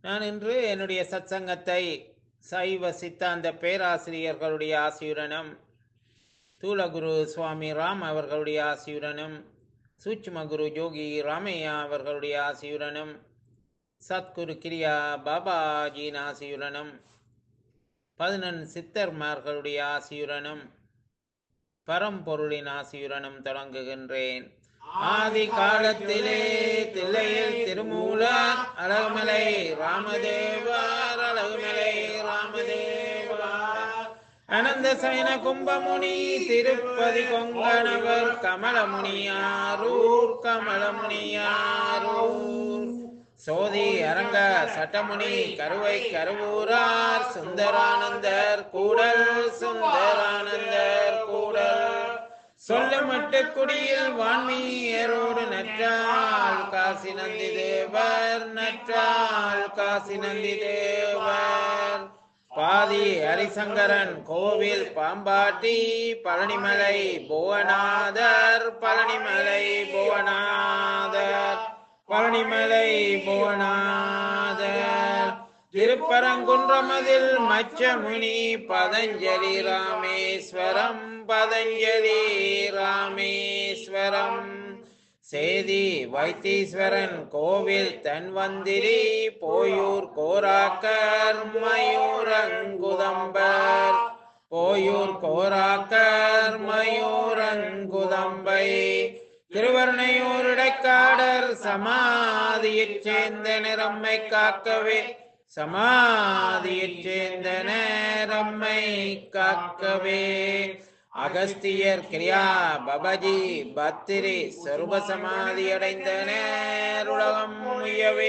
நான் இன்று என்னுடைய சத்சங்கத்தை சைவ சித்தாந்த பேராசிரியர்களுடைய ஆசியுடனும் தூலகுரு சுவாமி ராம் அவர்களுடைய ஆசியுடனும் சூட்சும குரு யோகி ராமையா அவர்களுடைய ஆசியுடனும் சத்குரு கிரியா பாபாஜியின் ஆசியுடனும் பதினெண் சித்தர்மார்களுடைய ஆசியுடனும் பரம்பொருளின் ஆசியுடனும் தொடங்குகின்றேன் ஆதி காலத்திலே தில்லையில் திருமூலர் அழகுமலை ராமதேவர் அழகுமலை ராமதேவர் அனந்த சயன கும்பமுனி திருப்பதி கொங்கணவர் கமலமுனியாரூர் கமலமுனியாரூர் சோதி அரங்க சட்டமுனி கருவை கருவூரார் சுந்தரானந்தர் கூடல் சுந்தரானந்தர் கூடல் சொல்லமட்டு குடியில் வான்மீயரோடு நற்றால் காசி நந்தி தேவர் நற்றால் காசி நந்தி தேவர் பாதி ஹரிசங்கரன் கோவில் பாம்பாட்டி பழனிமலை புவனாதர் பழனிமலை புவனாதர் பழனிமலை புவனாதர் திருப்பரங்குன்றமதில் மச்சமுனி பதஞ்சலி ராமேஸ்வரம் பதஞ்சலி ராமேஸ்வரம் சேதி வைத்தீஸ்வரன் கோவில் தன்வந்திரி போயூர் கோராக்கர் மயூரங்குதம்பர் போயூர் கோராக்கர் மயூரங்குதம்பை திருவர்ணையூர் இடைக்காடர் சமாதியைச் சேர்ந்த நிறம்மை காக்கவே சமாதியைச் சேர்ந்த நேரம்மை காக்கவே அகஸ்தியர் கிரியா பபஜி பத்திரி சொருப சமாதி அடைந்த நேருலகம் முயவே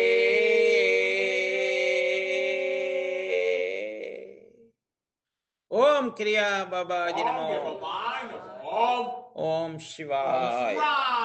ஓம் கிரியா பாபாஜி நமோ ஓம் சிவாய்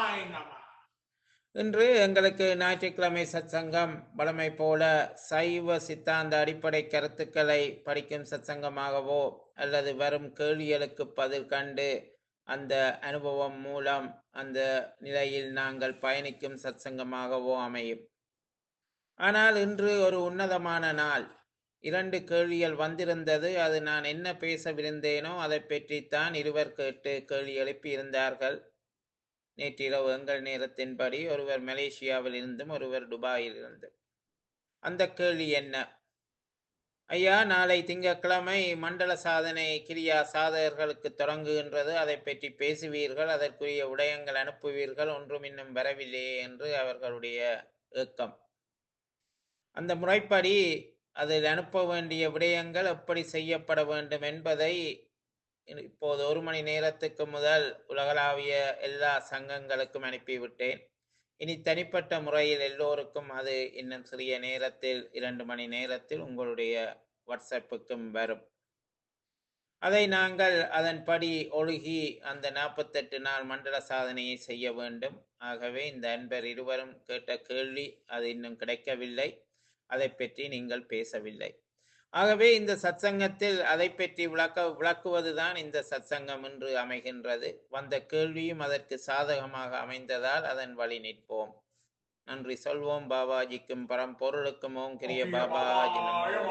இன்று எங்களுக்கு ஞாயிற்றுக்கிழமை சத்சங்கம் வழமை போல சைவ சித்தாந்த அடிப்படை கருத்துக்களை படிக்கும் சத்சங்கமாகவோ அல்லது வரும் கேள்விகளுக்கு பதில் கண்டு அந்த அனுபவம் மூலம் அந்த நிலையில் நாங்கள் பயணிக்கும் சத்சங்கமாகவோ அமையும் ஆனால் இன்று ஒரு உன்னதமான நாள் இரண்டு கேள்விகள் வந்திருந்தது அது நான் என்ன பேசவிருந்தேனோ அதை பற்றித்தான் இருவர் கேட்டு கேள்வி எழுப்பி இருந்தார்கள் நேற்றிரவு எங்கள் நேரத்தின்படி ஒருவர் மலேசியாவில் இருந்தும் ஒருவர் துபாயில் இருந்தும் அந்த கேள்வி என்ன ஐயா நாளை திங்கட்கிழமை மண்டல சாதனை கிரியா சாதகர்களுக்கு தொடங்குகின்றது அதை பற்றி பேசுவீர்கள் அதற்குரிய உடையங்கள் அனுப்புவீர்கள் ஒன்றும் இன்னும் வரவில்லையே என்று அவர்களுடைய ஏக்கம் அந்த முறைப்படி அதில் அனுப்ப வேண்டிய விடயங்கள் எப்படி செய்யப்பட வேண்டும் என்பதை இப்போது ஒரு மணி நேரத்துக்கு முதல் உலகளாவிய எல்லா சங்கங்களுக்கும் அனுப்பிவிட்டேன் இனி தனிப்பட்ட முறையில் எல்லோருக்கும் அது இன்னும் சிறிய நேரத்தில் இரண்டு மணி நேரத்தில் உங்களுடைய வாட்ஸ்அப்புக்கும் வரும் அதை நாங்கள் அதன்படி ஒழுகி அந்த நாற்பத்தெட்டு நாள் மண்டல சாதனையை செய்ய வேண்டும் ஆகவே இந்த அன்பர் இருவரும் கேட்ட கேள்வி அது இன்னும் கிடைக்கவில்லை அதை பற்றி நீங்கள் பேசவில்லை ஆகவே இந்த சத்சங்கத்தில் அதை பற்றி விளக்க விளக்குவதுதான் இந்த சத்சங்கம் என்று அமைகின்றது வந்த கேள்வியும் அதற்கு சாதகமாக அமைந்ததால் அதன் வழி நிற்போம் நன்றி சொல்வோம் பாபாஜிக்கும் பரம்பொருளுக்கும் ஓம் கிரிய பாபாஜி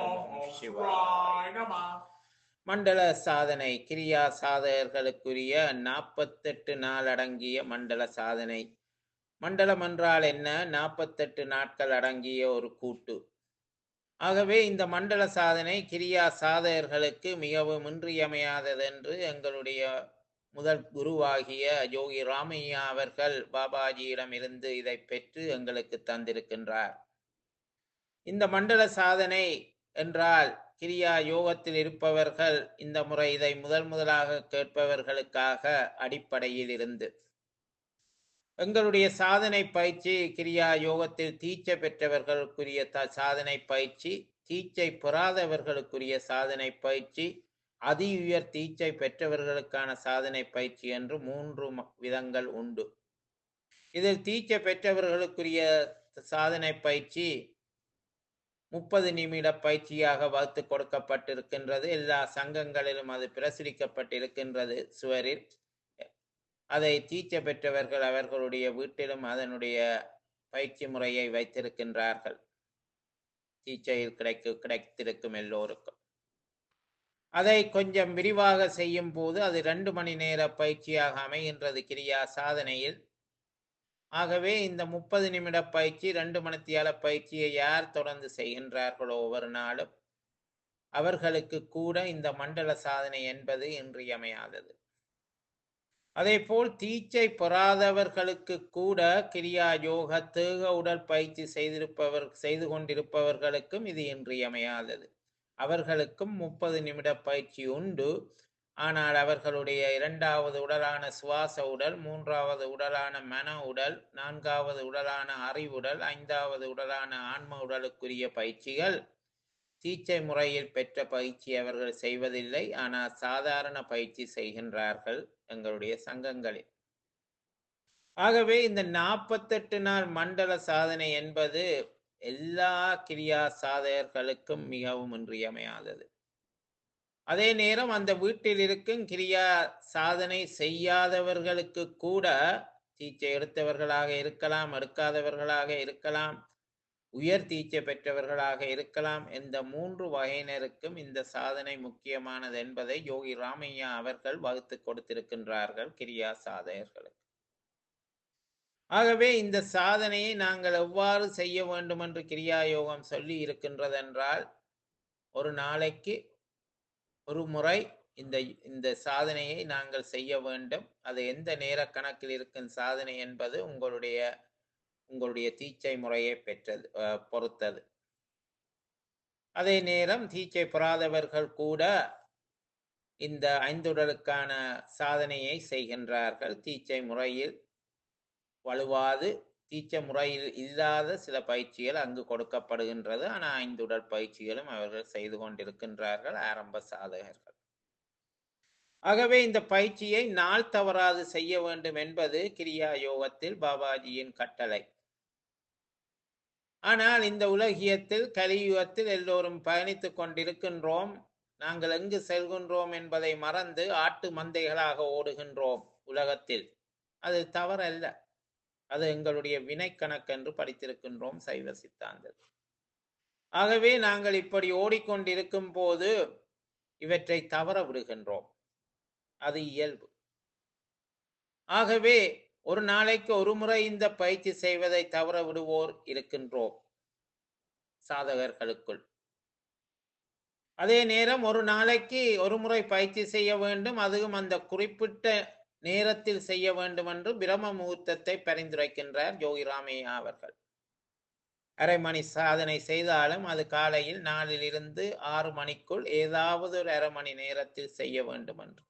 மண்டல சாதனை கிரியா சாதகர்களுக்குரிய நாற்பத்தெட்டு நாள் அடங்கிய மண்டல சாதனை மண்டலம் என்றால் என்ன நாற்பத்தெட்டு நாட்கள் அடங்கிய ஒரு கூட்டு ஆகவே இந்த மண்டல சாதனை கிரியா சாதகர்களுக்கு மிகவும் இன்றியமையாதது என்று எங்களுடைய முதல் குருவாகிய யோகி ராமையா அவர்கள் பாபாஜியிடம் இருந்து இதை பெற்று எங்களுக்கு தந்திருக்கின்றார் இந்த மண்டல சாதனை என்றால் கிரியா யோகத்தில் இருப்பவர்கள் இந்த முறை இதை முதல் முதலாக கேட்பவர்களுக்காக அடிப்படையில் இருந்து எங்களுடைய சாதனை பயிற்சி கிரியா யோகத்தில் தீட்சை பெற்றவர்களுக்குரிய த சாதனை பயிற்சி தீட்சை பெறாதவர்களுக்குரிய சாதனை பயிற்சி அதி உயர் தீட்சை பெற்றவர்களுக்கான சாதனை பயிற்சி என்று மூன்று விதங்கள் உண்டு இதில் தீட்சை பெற்றவர்களுக்குரிய சாதனை பயிற்சி முப்பது நிமிட பயிற்சியாக வகுத்து கொடுக்கப்பட்டிருக்கின்றது எல்லா சங்கங்களிலும் அது பிரசுரிக்கப்பட்டிருக்கின்றது சுவரில் அதை தீட்சை பெற்றவர்கள் அவர்களுடைய வீட்டிலும் அதனுடைய பயிற்சி முறையை வைத்திருக்கின்றார்கள் தீச்சையில் கிடைக்க கிடைத்திருக்கும் எல்லோருக்கும் அதை கொஞ்சம் விரிவாக செய்யும் போது அது ரெண்டு மணி நேர பயிற்சியாக அமைகின்றது கிரியா சாதனையில் ஆகவே இந்த முப்பது நிமிட பயிற்சி ரெண்டு மணித்தியால பயிற்சியை யார் தொடர்ந்து செய்கின்றார்களோ ஒவ்வொரு நாளும் அவர்களுக்கு கூட இந்த மண்டல சாதனை என்பது இன்றியமையாதது அதேபோல் தீச்சை பெறாதவர்களுக்கு கூட கிரியா யோக தேக உடல் பயிற்சி செய்திருப்பவர் செய்து கொண்டிருப்பவர்களுக்கும் இது இன்றியமையாதது அவர்களுக்கும் முப்பது நிமிட பயிற்சி உண்டு ஆனால் அவர்களுடைய இரண்டாவது உடலான சுவாச உடல் மூன்றாவது உடலான மன உடல் நான்காவது உடலான அறிவுடல் ஐந்தாவது உடலான ஆன்ம உடலுக்குரிய பயிற்சிகள் தீச்சை முறையில் பெற்ற பயிற்சி அவர்கள் செய்வதில்லை ஆனால் சாதாரண பயிற்சி செய்கின்றார்கள் எங்களுடைய சங்கங்களில் ஆகவே இந்த நாற்பத்தெட்டு நாள் மண்டல சாதனை என்பது எல்லா கிரியா சாதகர்களுக்கும் மிகவும் இன்றியமையாதது அதே நேரம் அந்த வீட்டில் இருக்கும் கிரியா சாதனை செய்யாதவர்களுக்கு கூட தீச்சை எடுத்தவர்களாக இருக்கலாம் எடுக்காதவர்களாக இருக்கலாம் உயர் தீச்சை பெற்றவர்களாக இருக்கலாம் இந்த மூன்று வகையினருக்கும் இந்த சாதனை முக்கியமானது என்பதை யோகி ராமையா அவர்கள் வகுத்து கொடுத்திருக்கின்றார்கள் கிரியா சாதகர்களுக்கு ஆகவே இந்த சாதனையை நாங்கள் எவ்வாறு செய்ய வேண்டும் என்று கிரியா யோகம் சொல்லி இருக்கின்றதென்றால் ஒரு நாளைக்கு ஒரு முறை இந்த இந்த சாதனையை நாங்கள் செய்ய வேண்டும் அது எந்த நேர கணக்கில் இருக்கும் சாதனை என்பது உங்களுடைய உங்களுடைய தீச்சை முறையை பெற்றது அஹ், பொறுத்தது அதே நேரம் தீச்சை பெறாதவர்கள் கூட இந்த ஐந்துடலுக்கான சாதனையை செய்கின்றார்கள் தீச்சை முறையில் வலுவாது தீச்சை முறையில் இல்லாத சில பயிற்சிகள் அங்கு கொடுக்கப்படுகின்றது ஆனால் ஐந்துடல் பயிற்சிகளும் அவர்கள் செய்து கொண்டிருக்கின்றார்கள் ஆரம்ப சாதகர்கள் ஆகவே இந்த பயிற்சியை நாள் தவறாது செய்ய வேண்டும் என்பது கிரியா யோகத்தில் பாபாஜியின் கட்டளை ஆனால் இந்த உலகியத்தில் கலியுகத்தில் எல்லோரும் பயணித்துக் கொண்டிருக்கின்றோம் நாங்கள் எங்கு செல்கின்றோம் என்பதை மறந்து ஆட்டு மந்தைகளாக ஓடுகின்றோம் உலகத்தில் அது தவறல்ல அது எங்களுடைய வினை கணக்கென்று படித்திருக்கின்றோம் சைவ சித்தாந்தத்தில் ஆகவே நாங்கள் இப்படி ஓடிக்கொண்டிருக்கும் போது இவற்றை தவற விடுகின்றோம் அது இயல்பு ஆகவே ஒரு நாளைக்கு ஒரு முறை இந்த பயிற்சி செய்வதை தவற விடுவோர் இருக்கின்றோம் சாதகர்களுக்குள் அதே நேரம் ஒரு நாளைக்கு ஒரு முறை பயிற்சி செய்ய வேண்டும் அதுவும் அந்த குறிப்பிட்ட நேரத்தில் செய்ய வேண்டும் என்று பிரம்ம முகூர்த்தத்தை பரிந்துரைக்கின்றார் யோகி ராமையா அவர்கள் அரை மணி சாதனை செய்தாலும் அது காலையில் நாலில் இருந்து ஆறு மணிக்குள் ஏதாவது ஒரு அரை மணி நேரத்தில் செய்ய வேண்டும் என்று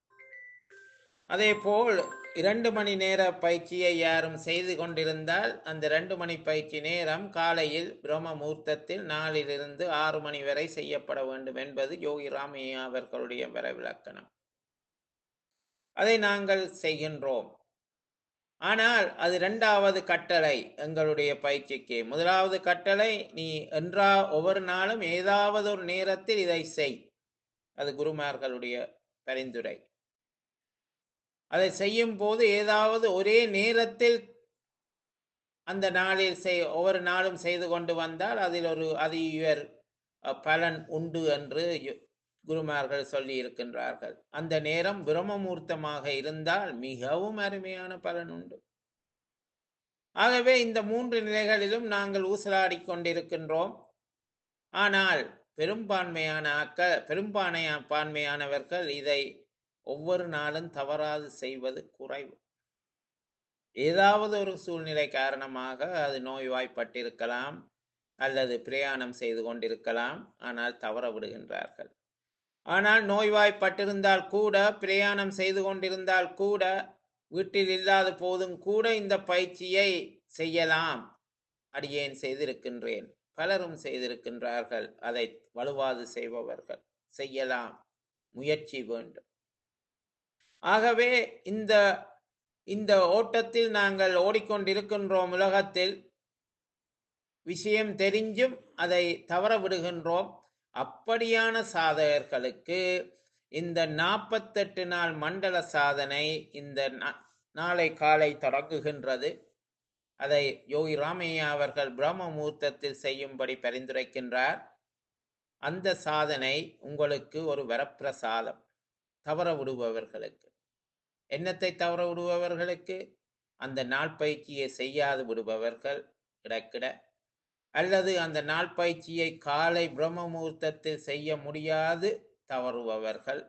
அதே போல் இரண்டு மணி நேர பயிற்சியை யாரும் செய்து கொண்டிருந்தால் அந்த இரண்டு மணி பயிற்சி நேரம் காலையில் பிரம்ம முகூர்த்தத்தில் நாலிலிருந்து ஆறு மணி வரை செய்யப்பட வேண்டும் என்பது யோகி ராமையா அவர்களுடைய வரைவிலக்கணம் அதை நாங்கள் செய்கின்றோம் ஆனால் அது இரண்டாவது கட்டளை எங்களுடைய பயிற்சிக்கு முதலாவது கட்டளை நீ என்றா ஒவ்வொரு நாளும் ஏதாவது ஒரு நேரத்தில் இதை செய் அது குருமார்களுடைய பரிந்துரை அதை செய்யும் போது ஏதாவது ஒரே நேரத்தில் அந்த நாளில் செய் ஒவ்வொரு நாளும் செய்து கொண்டு வந்தால் அதில் ஒரு அதிகர் பலன் உண்டு என்று யு- குருமார்கள் சொல்லி இருக்கின்றார்கள் அந்த நேரம் பிரம்மமூர்த்தமாக இருந்தால் மிகவும் அருமையான பலன் உண்டு ஆகவே இந்த மூன்று நிலைகளிலும் நாங்கள் ஊசலாடி கொண்டிருக்கின்றோம் ஆனால் பெரும்பான்மையான ஆக்கள் பெரும்பான்மையா பான்மையானவர்கள் இதை ஒவ்வொரு நாளும் தவறாது செய்வது குறைவு ஏதாவது ஒரு சூழ்நிலை காரணமாக அது நோய்வாய்ப்பட்டிருக்கலாம் அல்லது பிரயாணம் செய்து கொண்டிருக்கலாம் ஆனால் தவற விடுகின்றார்கள் ஆனால் நோய்வாய்ப்பட்டிருந்தால் கூட பிரயாணம் செய்து கொண்டிருந்தால் கூட வீட்டில் இல்லாத போதும் கூட இந்த பயிற்சியை செய்யலாம் அடியேன் செய்திருக்கின்றேன் பலரும் செய்திருக்கின்றார்கள் அதை வலுவாது செய்பவர்கள் செய்யலாம் முயற்சி வேண்டும் ஆகவே இந்த இந்த ஓட்டத்தில் நாங்கள் ஓடிக்கொண்டிருக்கின்றோம் உலகத்தில் விஷயம் தெரிஞ்சும் அதை தவற விடுகின்றோம் அப்படியான சாதகர்களுக்கு இந்த நாற்பத்தெட்டு நாள் மண்டல சாதனை இந்த நா- நாளை காலை தொடங்குகின்றது அதை யோகி ராமையா அவர்கள் பிரம்ம முகூர்த்தத்தில் செய்யும்படி பரிந்துரைக்கின்றார் அந்த சாதனை உங்களுக்கு ஒரு வரப்பிரசாதம் தவற விடுபவர்களுக்கு என்னத்தை தவற விடுபவர்களுக்கு அந்த நாள் பயிற்சியை செய்யாது விடுபவர்கள் இடக்கிட அல்லது அந்த நாள் பயிற்சியை காலை பிரம்ம முகூர்த்தத்தில் செய்ய முடியாது தவறுபவர்கள்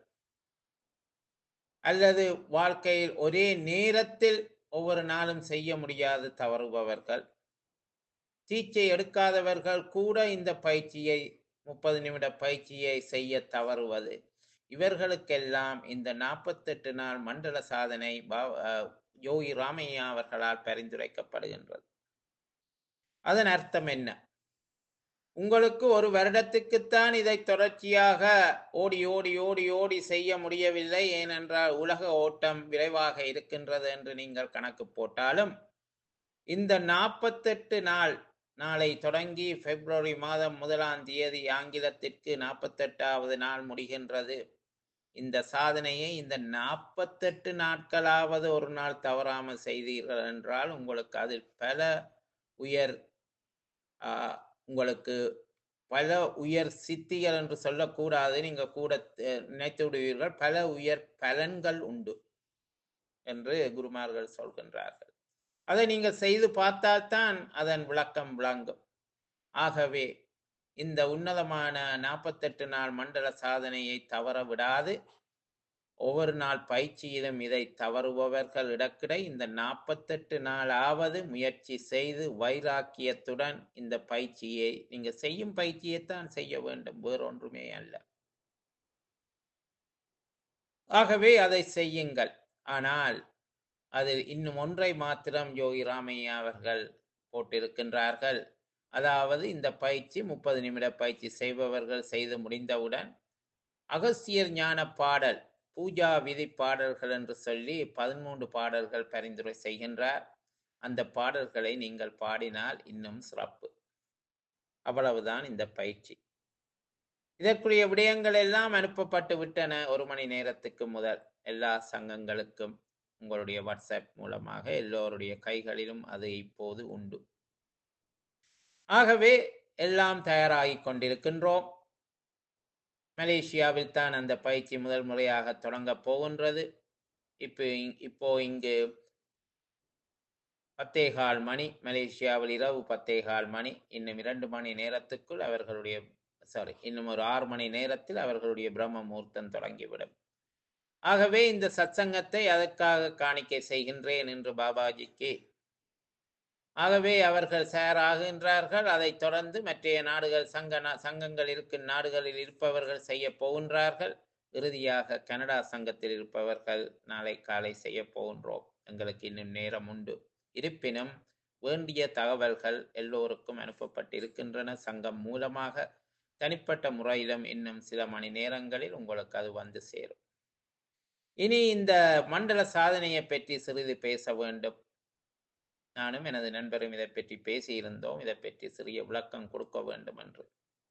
அல்லது வாழ்க்கையில் ஒரே நேரத்தில் ஒவ்வொரு நாளும் செய்ய முடியாது தவறுபவர்கள் தீச்சை எடுக்காதவர்கள் கூட இந்த பயிற்சியை முப்பது நிமிட பயிற்சியை செய்ய தவறுவது இவர்களுக்கெல்லாம் இந்த நாற்பத்தெட்டு நாள் மண்டல சாதனை பா- அஹ் யோகி ராமையா அவர்களால் பரிந்துரைக்கப்படுகின்றது அதன் அர்த்தம் என்ன உங்களுக்கு ஒரு வருடத்துக்குத்தான் இதை தொடர்ச்சியாக ஓடி ஓடி ஓடி ஓடி செய்ய முடியவில்லை ஏனென்றால் உலக ஓட்டம் விரைவாக இருக்கின்றது என்று நீங்கள் கணக்கு போட்டாலும் இந்த நாற்பத்தெட்டு நாள் நாளை தொடங்கி பிப்ரவரி மாதம் முதலாம் தேதி ஆங்கிலத்திற்கு நாற்பத்தெட்டாவது நாள் முடிகின்றது இந்த சாதனையை இந்த நாற்பத்தெட்டு நாட்களாவது ஒரு நாள் தவறாமல் செய்தீர்கள் என்றால் உங்களுக்கு அதில் பல உயர் ஆஹ், உங்களுக்கு பல உயர் சித்திகள் என்று சொல்லக்கூடாது நீங்க கூட அஹ், நினைத்து விடுவீர்கள் பல உயர் பலன்கள் உண்டு என்று குருமார்கள் சொல்கின்றார்கள் அதை நீங்கள் செய்து பார்த்தால்தான் அதன் விளக்கம் விளங்கும் ஆகவே இந்த உன்னதமான நாற்பத்தெட்டு நாள் மண்டல சாதனையை தவற விடாது ஒவ்வொரு நாள் பயிற்சியிலும் இதை தவறுபவர்கள் இடக்கிட இந்த நாற்பத்தெட்டு நாளாவது முயற்சி செய்து வைராக்கியத்துடன் இந்த பயிற்சியை நீங்க செய்யும் பயிற்சியைத்தான் செய்ய வேண்டும் வேறொன்றுமே அல்ல ஆகவே அதை செய்யுங்கள் ஆனால் அதில் இன்னும் ஒன்றை மாத்திரம் யோகி ராமையா அவர்கள் போட்டிருக்கின்றார்கள் அதாவது இந்த பயிற்சி முப்பது நிமிட பயிற்சி செய்பவர்கள் செய்து முடிந்தவுடன் அகஸ்தியர் ஞான பாடல் பூஜா விதி பாடல்கள் என்று சொல்லி பதிமூன்று பாடல்கள் பரிந்துரை செய்கின்றார் அந்த பாடல்களை நீங்கள் பாடினால் இன்னும் சிறப்பு அவ்வளவுதான் இந்த பயிற்சி இதற்குரிய விடயங்கள் எல்லாம் அனுப்பப்பட்டு விட்டன ஒரு மணி நேரத்துக்கு முதல் எல்லா சங்கங்களுக்கும் உங்களுடைய வாட்ஸ்அப் மூலமாக எல்லோருடைய கைகளிலும் அது இப்போது உண்டு ஆகவே எல்லாம் தயாராகி கொண்டிருக்கின்றோம் மலேசியாவில் தான் அந்த பயிற்சி முதல் முறையாக தொடங்கப் போகின்றது இப்போ இங்- இப்போ இங்கு பத்தேகால் மணி மலேசியாவில் இரவு பத்தேகால் மணி இன்னும் இரண்டு மணி நேரத்துக்குள் அவர்களுடைய சாரி இன்னும் ஒரு ஆறு மணி நேரத்தில் அவர்களுடைய பிரம்ம முகூர்த்தம் தொடங்கிவிடும் ஆகவே இந்த சத்சங்கத்தை அதற்காக காணிக்கை செய்கின்றேன் என்று பாபாஜிக்கு ஆகவே அவர்கள் ஆகின்றார்கள் அதைத் தொடர்ந்து மற்றைய நாடுகள் சங்க நா- சங்கங்கள் இருக்கும் நாடுகளில் இருப்பவர்கள் செய்ய போகின்றார்கள் இறுதியாக கனடா சங்கத்தில் இருப்பவர்கள் நாளை காலை செய்ய போகின்றோம் எங்களுக்கு இன்னும் நேரம் உண்டு இருப்பினும் வேண்டிய தகவல்கள் எல்லோருக்கும் அனுப்பப்பட்டிருக்கின்றன சங்கம் மூலமாக தனிப்பட்ட முறையிலும் இன்னும் சில மணி நேரங்களில் உங்களுக்கு அது வந்து சேரும் இனி இந்த மண்டல சாதனையை பற்றி சிறிது பேச வேண்டும் நானும் எனது நண்பரும் இதை பற்றி பேசியிருந்தோம் இதை பற்றி சிறிய விளக்கம் கொடுக்க வேண்டும் என்று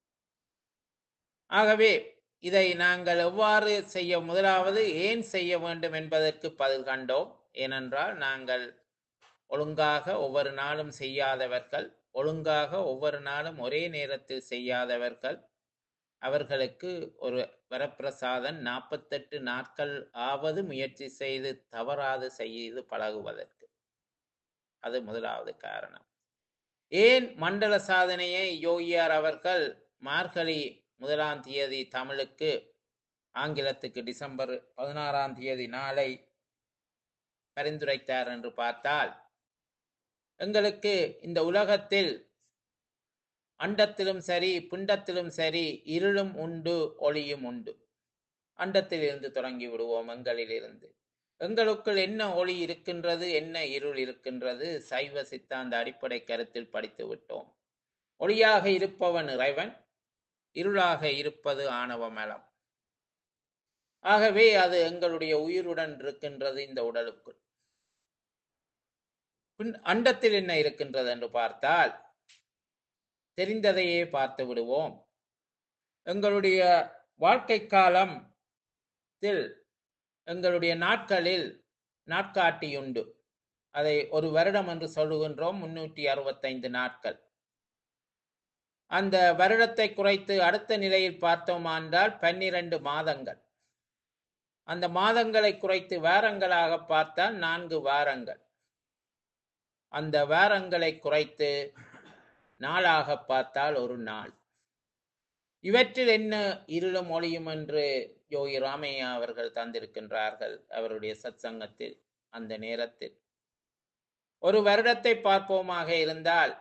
ஆகவே இதை நாங்கள் எவ்வாறு செய்ய முதலாவது ஏன் செய்ய வேண்டும் என்பதற்கு பதில் கண்டோம் ஏனென்றால் நாங்கள் ஒழுங்காக ஒவ்வொரு நாளும் செய்யாதவர்கள் ஒழுங்காக ஒவ்வொரு நாளும் ஒரே நேரத்தில் செய்யாதவர்கள் அவர்களுக்கு ஒரு வரப்பிரசாதன் நாற்பத்தெட்டு நாட்கள் ஆவது முயற்சி செய்து தவறாது செய்து பழகுவதற்கு அது முதலாவது காரணம் ஏன் மண்டல சாதனையை யோகியார் அவர்கள் மார்கழி முதலாம் தேதி தமிழுக்கு ஆங்கிலத்துக்கு டிசம்பர் பதினாறாம் தேதி நாளை பரிந்துரைத்தார் என்று பார்த்தால் எங்களுக்கு இந்த உலகத்தில் அண்டத்திலும் சரி பிண்டத்திலும் சரி இருளும் உண்டு ஒளியும் உண்டு அண்டத்திலிருந்து தொடங்கி விடுவோம் எங்களிலிருந்து எங்களுக்குள் என்ன ஒளி இருக்கின்றது என்ன இருள் இருக்கின்றது சைவ சித்தாந்த அடிப்படை கருத்தில் படித்து விட்டோம் ஒளியாக இருப்பவன் இறைவன் இருளாக இருப்பது ஆணவ மலம் ஆகவே அது எங்களுடைய உயிருடன் இருக்கின்றது இந்த உடலுக்குள் பின் அண்டத்தில் என்ன இருக்கின்றது என்று பார்த்தால் தெரிந்ததையே பார்த்து விடுவோம் எங்களுடைய வாழ்க்கை காலத்தில் எங்களுடைய நாட்களில் நாட்காட்டி உண்டு அதை ஒரு வருடம் என்று சொல்லுகின்றோம் முன்னூற்றி அறுபத்தைந்து நாட்கள் அந்த வருடத்தை குறைத்து அடுத்த நிலையில் பார்த்தோமானால் பன்னிரண்டு மாதங்கள் அந்த மாதங்களை குறைத்து வாரங்களாக பார்த்தால் நான்கு வாரங்கள் அந்த வாரங்களை குறைத்து நாளாக பார்த்தால் ஒரு நாள் இவற்றில் என்ன இருளும் ஒளியும் என்று யோகி ராமையா அவர்கள் தந்திருக்கின்றார்கள் அவருடைய சத்சங்கத்தில் அந்த நேரத்தில் ஒரு வருடத்தை பார்ப்போமாக இருந்தால்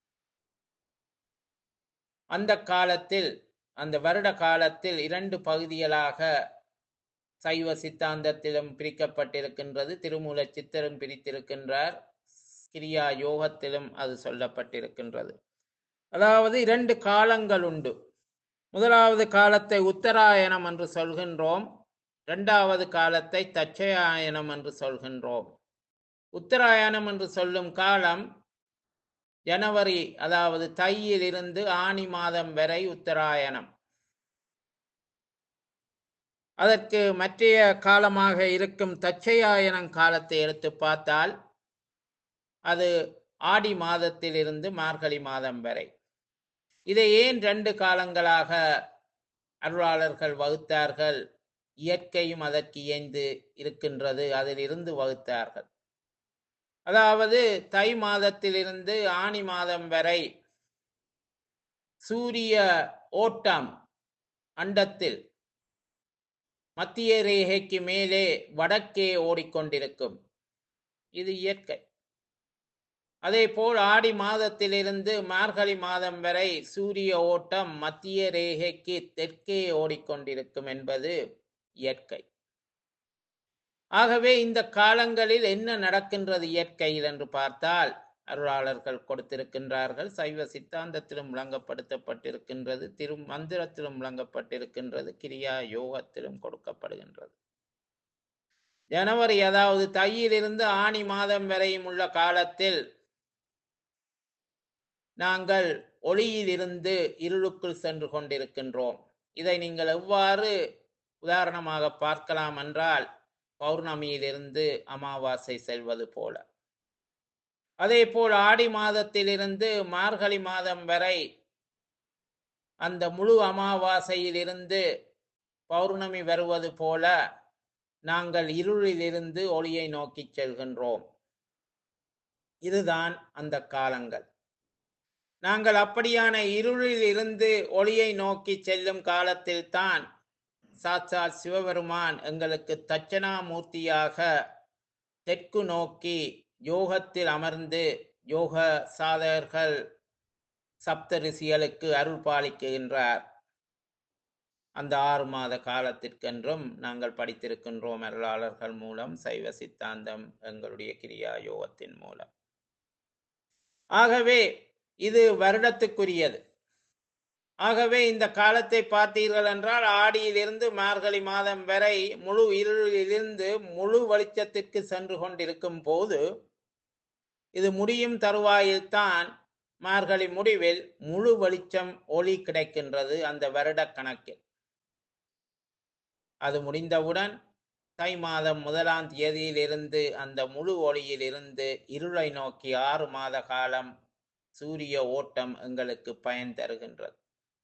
அந்த காலத்தில் அந்த வருட காலத்தில் இரண்டு பகுதிகளாக சைவ சித்தாந்தத்திலும் பிரிக்கப்பட்டிருக்கின்றது திருமூல சித்தரும் பிரித்திருக்கின்றார் கிரியா யோகத்திலும் அது சொல்லப்பட்டிருக்கின்றது அதாவது இரண்டு காலங்கள் உண்டு முதலாவது காலத்தை உத்தராயணம் என்று சொல்கின்றோம் இரண்டாவது காலத்தை தச்சயாயனம் என்று சொல்கின்றோம் உத்தராயணம் என்று சொல்லும் காலம் ஜனவரி அதாவது தையில் இருந்து ஆணி மாதம் வரை உத்தராயணம் அதற்கு மற்றைய காலமாக இருக்கும் தச்சயாயனம் காலத்தை எடுத்து பார்த்தால் அது ஆடி மாதத்திலிருந்து மார்கழி மாதம் வரை இதை ஏன் ரெண்டு காலங்களாக அருளாளர்கள் வகுத்தார்கள் இயற்கையும் அதற்கு இயைந்து இருக்கின்றது அதிலிருந்து வகுத்தார்கள் அதாவது தை மாதத்திலிருந்து ஆணி மாதம் வரை சூரிய ஓட்டம் அண்டத்தில் மத்திய ரேகைக்கு மேலே வடக்கே ஓடிக்கொண்டிருக்கும் இது இயற்கை அதே போல் ஆடி மாதத்திலிருந்து மார்கழி மாதம் வரை சூரிய ஓட்டம் மத்திய ரேகைக்கு தெற்கே ஓடிக்கொண்டிருக்கும் என்பது இயற்கை ஆகவே இந்த காலங்களில் என்ன நடக்கின்றது இயற்கையில் என்று பார்த்தால் அருளாளர்கள் கொடுத்திருக்கின்றார்கள் சைவ சித்தாந்தத்திலும் விளங்கப்படுத்தப்பட்டிருக்கின்றது திரு மந்திரத்திலும் விளங்கப்பட்டிருக்கின்றது கிரியா யோகத்திலும் கொடுக்கப்படுகின்றது ஜனவரி அதாவது தையிலிருந்து ஆணி மாதம் வரையும் உள்ள காலத்தில் நாங்கள் ஒளியிலிருந்து இருளுக்குள் சென்று கொண்டிருக்கின்றோம் இதை நீங்கள் எவ்வாறு உதாரணமாக பார்க்கலாம் என்றால் பௌர்ணமியிலிருந்து அமாவாசை செல்வது போல அதே போல் ஆடி மாதத்திலிருந்து மார்கழி மாதம் வரை அந்த முழு அமாவாசையிலிருந்து பௌர்ணமி வருவது போல நாங்கள் இருளிலிருந்து ஒளியை நோக்கி செல்கின்றோம் இதுதான் அந்த காலங்கள் நாங்கள் அப்படியான இருளில் இருந்து ஒளியை நோக்கி செல்லும் காலத்தில் தான் சாட்சாத் சிவபெருமான் எங்களுக்கு தட்சணாமூர்த்தியாக தெற்கு நோக்கி யோகத்தில் அமர்ந்து யோக சாதகர்கள் சப்த ரிஷிகளுக்கு அருள் பாலிக்கின்றார் அந்த ஆறு மாத காலத்திற்கென்றும் நாங்கள் படித்திருக்கின்றோம் அருளாளர்கள் மூலம் சைவ சித்தாந்தம் எங்களுடைய கிரியா யோகத்தின் மூலம் ஆகவே இது வருடத்துக்குரியது ஆகவே இந்த காலத்தை பார்த்தீர்கள் என்றால் ஆடியிலிருந்து மார்கழி மாதம் வரை முழு இருளிலிருந்து முழு வெளிச்சத்திற்கு சென்று கொண்டிருக்கும் போது இது முடியும் தருவாயில்தான் மார்கழி முடிவில் முழு வெளிச்சம் ஒளி கிடைக்கின்றது அந்த வருட கணக்கில் அது முடிந்தவுடன் தை மாதம் முதலாம் தேதியிலிருந்து அந்த முழு ஒளியில் இருந்து இருளை நோக்கி ஆறு மாத காலம் சூரிய ஓட்டம் எங்களுக்கு பயன் தருகின்றது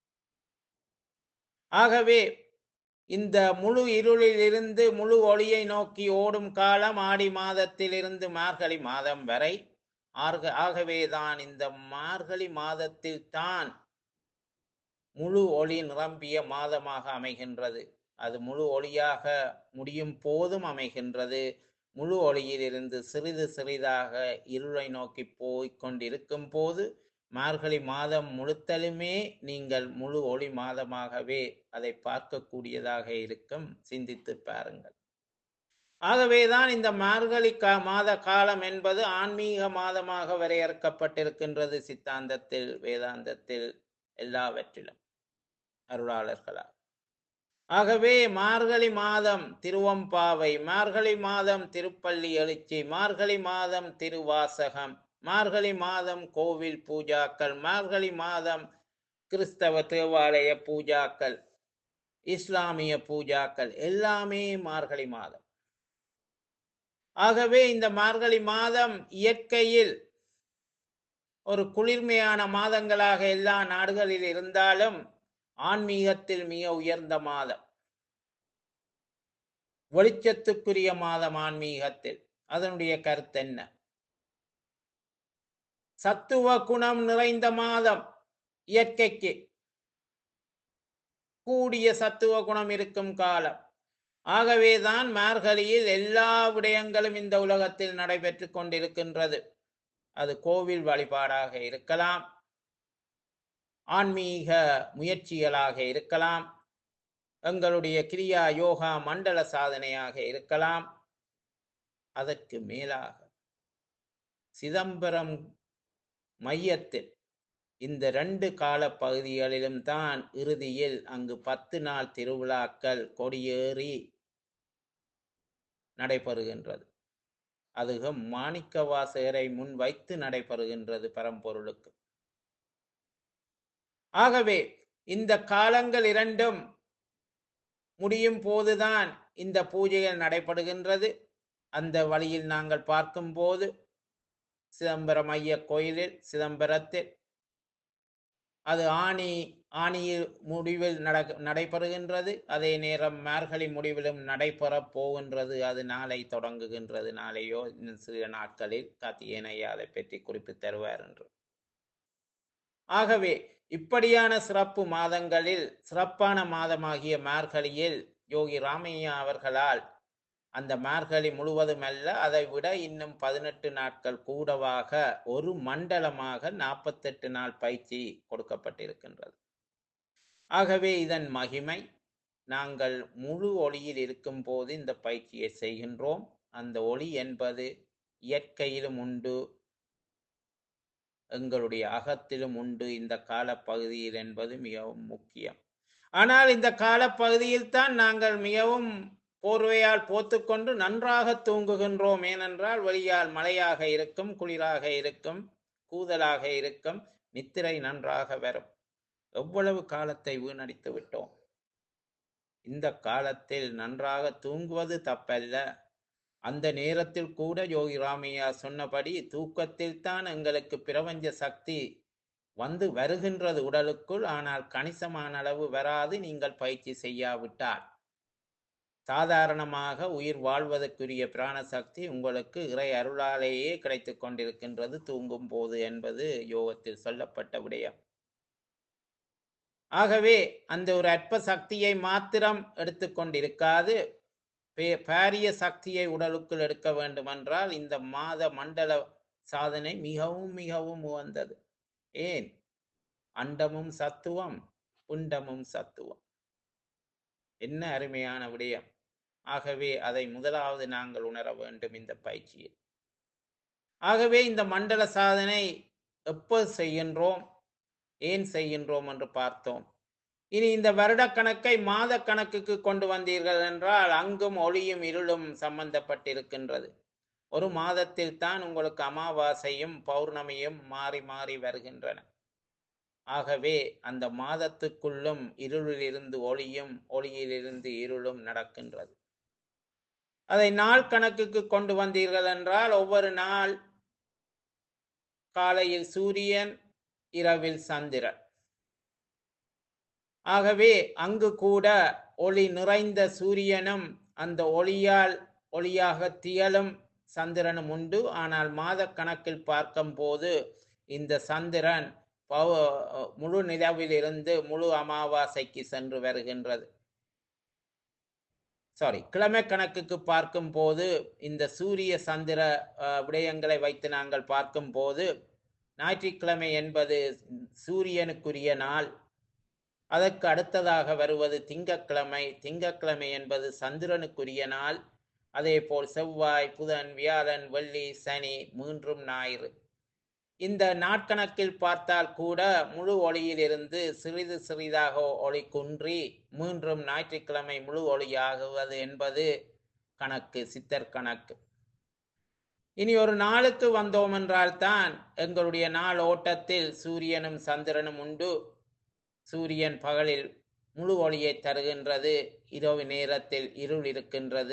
ஆகவே இந்த முழு இருளிலிருந்து முழு ஒளியை நோக்கி ஓடும் காலம் ஆடி மாதத்திலிருந்து மார்கழி மாதம் வரை ஆர்க ஆகவேதான் இந்த மார்கழி மாதத்தில் தான் முழு ஒளி நிரம்பிய மாதமாக அமைகின்றது அது முழு ஒளியாக முடியும் போதும் அமைகின்றது முழு ஒளியிலிருந்து சிறிது சிறிதாக இருளை நோக்கி போய்க் கொண்டிருக்கும் போது மார்கழி மாதம் முழுத்தலுமே நீங்கள் முழு ஒளி மாதமாகவே அதை பார்க்கக்கூடியதாக இருக்கும் சிந்தித்து பாருங்கள் ஆகவேதான் இந்த மார்கழி கா மாத காலம் என்பது ஆன்மீக மாதமாக வரையறுக்கப்பட்டிருக்கின்றது சித்தாந்தத்தில் வேதாந்தத்தில் எல்லாவற்றிலும் அருளாளர்களால் ஆகவே மார்கழி மாதம் திருவம்பாவை மார்கழி மாதம் திருப்பள்ளி எழுச்சி மார்கழி மாதம் திருவாசகம் மார்கழி மாதம் கோவில் பூஜாக்கள் மார்கழி மாதம் கிறிஸ்தவ தேவாலய பூஜாக்கள் இஸ்லாமிய பூஜாக்கள் எல்லாமே மார்கழி மாதம் ஆகவே இந்த மார்கழி மாதம் இயற்கையில் ஒரு குளிர்மையான மாதங்களாக எல்லா நாடுகளில் இருந்தாலும் ஆன்மீகத்தில் மிக உயர்ந்த மாதம் வெளிச்சத்துக்குரிய மாதம் ஆன்மீகத்தில் அதனுடைய கருத்து என்ன சத்துவ குணம் நிறைந்த மாதம் இயற்கைக்கு கூடிய சத்துவ குணம் இருக்கும் காலம் ஆகவேதான் மார்கழியில் எல்லா விடயங்களும் இந்த உலகத்தில் நடைபெற்று கொண்டிருக்கின்றது அது கோவில் வழிபாடாக இருக்கலாம் ஆன்மீக முயற்சிகளாக இருக்கலாம் எங்களுடைய கிரியா யோகா மண்டல சாதனையாக இருக்கலாம் அதற்கு மேலாக சிதம்பரம் மையத்தில் இந்த ரெண்டு கால பகுதிகளிலும் தான் இறுதியில் அங்கு பத்து நாள் திருவிழாக்கள் கொடியேறி நடைபெறுகின்றது அதுவும் மாணிக்க வாசகரை முன் வைத்து நடைபெறுகின்றது பரம்பொருளுக்கு ஆகவே இந்த காலங்கள் இரண்டும் முடியும் போதுதான் இந்த பூஜைகள் நடைபெறுகின்றது அந்த வழியில் நாங்கள் பார்க்கும்போது சிதம்பரம் ஐய கோயிலில் சிதம்பரத்தில் அது ஆணி ஆணியில் முடிவில் நட நடைபெறுகின்றது அதே நேரம் மார்கழி முடிவிலும் நடைபெறப் போகின்றது அது நாளை தொடங்குகின்றது நாளையோ இன்னும் சில நாட்களில் கார்த்திகேயன் ஐயா அதை பற்றி குறிப்பிட்டு தருவார் என்று ஆகவே இப்படியான சிறப்பு மாதங்களில் சிறப்பான மாதமாகிய மார்கழியில் யோகி ராமையா அவர்களால் அந்த மார்கழி முழுவதும் அல்ல அதை விட இன்னும் பதினெட்டு நாட்கள் கூடவாக ஒரு மண்டலமாக நாற்பத்தெட்டு நாள் பயிற்சி கொடுக்கப்பட்டிருக்கின்றது ஆகவே இதன் மகிமை நாங்கள் முழு ஒளியில் இருக்கும் போது இந்த பயிற்சியை செய்கின்றோம் அந்த ஒளி என்பது இயற்கையிலும் உண்டு எங்களுடைய அகத்திலும் உண்டு இந்த காலப்பகுதியில் என்பது மிகவும் முக்கியம் ஆனால் இந்த காலப்பகுதியில் தான் நாங்கள் மிகவும் போர்வையால் போத்துக்கொண்டு நன்றாக தூங்குகின்றோம் ஏனென்றால் வெளியால் மழையாக இருக்கும் குளிராக இருக்கும் கூதலாக இருக்கும் நித்திரை நன்றாக வரும் எவ்வளவு காலத்தை வீணடித்து விட்டோம் இந்த காலத்தில் நன்றாக தூங்குவது தப்பல்ல அந்த நேரத்தில் கூட யோகி ராமையா சொன்னபடி தூக்கத்தில் தான் எங்களுக்கு பிரபஞ்ச சக்தி வந்து வருகின்றது உடலுக்குள் ஆனால் கணிசமான அளவு வராது நீங்கள் பயிற்சி செய்யாவிட்டால் சாதாரணமாக உயிர் வாழ்வதற்குரிய பிராணசக்தி உங்களுக்கு இறை அருளாலேயே கிடைத்து கொண்டிருக்கின்றது தூங்கும் போது என்பது யோகத்தில் சொல்லப்பட்ட விடயம் ஆகவே அந்த ஒரு அற்ப சக்தியை மாத்திரம் எடுத்துக்கொண்டிருக்காது பாரிய சக்தியை உடலுக்குள் எடுக்க வேண்டுமென்றால் இந்த மாத மண்டல சாதனை மிகவும் மிகவும் உகந்தது ஏன் அண்டமும் சத்துவம் புண்டமும் சத்துவம் என்ன அருமையான விடயம் ஆகவே அதை முதலாவது நாங்கள் உணர வேண்டும் இந்த பயிற்சியில் ஆகவே இந்த மண்டல சாதனை எப்போ செய்கின்றோம் ஏன் செய்கின்றோம் என்று பார்த்தோம் இனி இந்த வருடக்கணக்கை மாத கணக்குக்கு கொண்டு வந்தீர்கள் என்றால் அங்கும் ஒளியும் இருளும் சம்பந்தப்பட்டிருக்கின்றது ஒரு மாதத்தில் தான் உங்களுக்கு அமாவாசையும் பௌர்ணமியும் மாறி மாறி வருகின்றன ஆகவே அந்த மாதத்துக்குள்ளும் இருளிலிருந்து ஒளியும் ஒளியிலிருந்து இருளும் நடக்கின்றது அதை நாள் கணக்குக்கு கொண்டு வந்தீர்கள் என்றால் ஒவ்வொரு நாள் காலையில் சூரியன் இரவில் சந்திரன் ஆகவே அங்கு கூட ஒளி நிறைந்த சூரியனும் அந்த ஒளியால் ஒளியாக தியலும் சந்திரனும் உண்டு ஆனால் மாத கணக்கில் பார்க்கும் போது இந்த சந்திரன் முழு நிலவிலிருந்து முழு அமாவாசைக்கு சென்று வருகின்றது சாரி கிழமை கணக்குக்கு பார்க்கும் போது இந்த சூரிய சந்திர விடயங்களை வைத்து நாங்கள் பார்க்கும் போது ஞாயிற்றுக்கிழமை என்பது சூரியனுக்குரிய நாள் அதற்கு அடுத்ததாக வருவது திங்கக்கிழமை திங்கக்கிழமை என்பது சந்திரனுக்குரிய நாள் அதே போல் செவ்வாய் புதன் வியாழன் வெள்ளி சனி மூன்றும் ஞாயிறு இந்த நாட்கணக்கில் பார்த்தால் கூட முழு ஒளியிலிருந்து சிறிது சிறிதாக ஒளி குன்றி மூன்றும் ஞாயிற்றுக்கிழமை முழு ஒளியாகுவது என்பது கணக்கு சித்தர் கணக்கு இனி ஒரு நாளுக்கு வந்தோம் என்றால் தான் எங்களுடைய நாள் ஓட்டத்தில் சூரியனும் சந்திரனும் உண்டு சூரியன் பகலில் முழு ஒளியை தருகின்றது இரவு நேரத்தில் இருள் இருக்கின்றது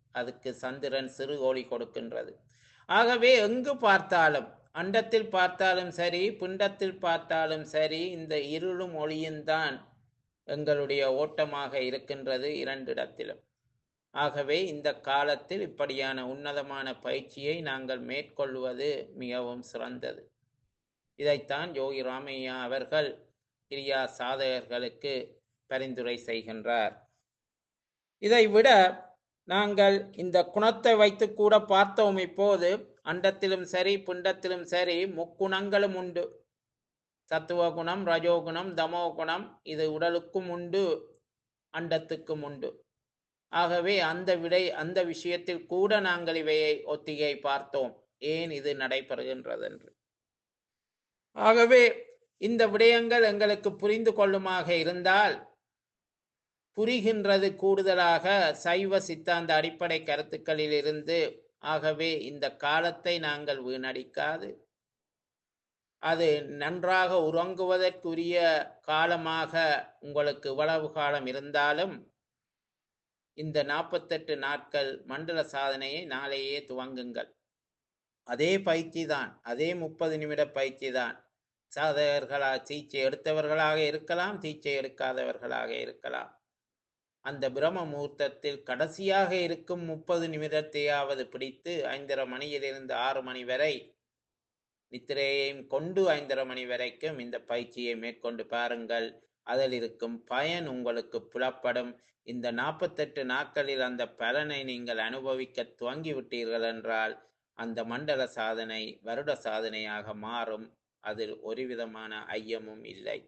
அதுக்கு சந்திரன் சிறு ஒளி கொடுக்கின்றது ஆகவே எங்கு பார்த்தாலும் அண்டத்தில் பார்த்தாலும் சரி பிண்டத்தில் பார்த்தாலும் சரி இந்த இருளும் ஒளியும் தான் எங்களுடைய ஓட்டமாக இருக்கின்றது இரண்டிடத்திலும் ஆகவே இந்த காலத்தில் இப்படியான உன்னதமான பயிற்சியை நாங்கள் மேற்கொள்வது மிகவும் சிறந்தது இதைத்தான் யோகி ராமையா அவர்கள் கிரியா சாதகர்களுக்கு பரிந்துரை செய்கின்றார் இதை விட நாங்கள் இந்த குணத்தை வைத்து கூட பார்த்தோம் இப்போது அண்டத்திலும் சரி பிண்டத்திலும் சரி முக்குணங்களும் உண்டு சத்துவ குணம் ரஜோகுணம் தமோ குணம் இது உடலுக்கும் உண்டு அண்டத்துக்கும் உண்டு ஆகவே அந்த விடை அந்த விஷயத்தில் கூட நாங்கள் இவையை ஒத்திகை பார்த்தோம் ஏன் இது நடைபெறுகின்றது என்று ஆகவே இந்த விடயங்கள் எங்களுக்கு புரிந்து கொள்ளுமாக இருந்தால் புரிகின்றது கூடுதலாக சைவ சித்தாந்த அடிப்படை கருத்துக்களில் இருந்து ஆகவே இந்த காலத்தை நாங்கள் வீணடிக்காது அது நன்றாக உறங்குவதற்குரிய காலமாக உங்களுக்கு இவ்வளவு காலம் இருந்தாலும் இந்த நாற்பத்தெட்டு நாட்கள் மண்டல சாதனையை நாளையே துவங்குங்கள் அதே பயிற்சி தான் அதே முப்பது நிமிட பயிற்சி தான் சாதகர்களா தீச்சை எடுத்தவர்களாக இருக்கலாம் தீச்சை எடுக்காதவர்களாக இருக்கலாம் அந்த பிரம்ம முகூர்த்தத்தில் கடைசியாக இருக்கும் முப்பது நிமிடத்தையாவது பிடித்து ஐந்தரை மணியிலிருந்து ஆறு மணி வரை நித்திரையையும் கொண்டு ஐந்தரை மணி வரைக்கும் இந்த பயிற்சியை மேற்கொண்டு பாருங்கள் அதில் இருக்கும் பயன் உங்களுக்கு புலப்படும் இந்த நாற்பத்தெட்டு நாட்களில் அந்த பலனை நீங்கள் அனுபவிக்க துவங்கி விட்டீர்கள் என்றால் அந்த மண்டல சாதனை வருட சாதனையாக மாறும் அதில் ஒரு விதமான ஐயமும் இல்லை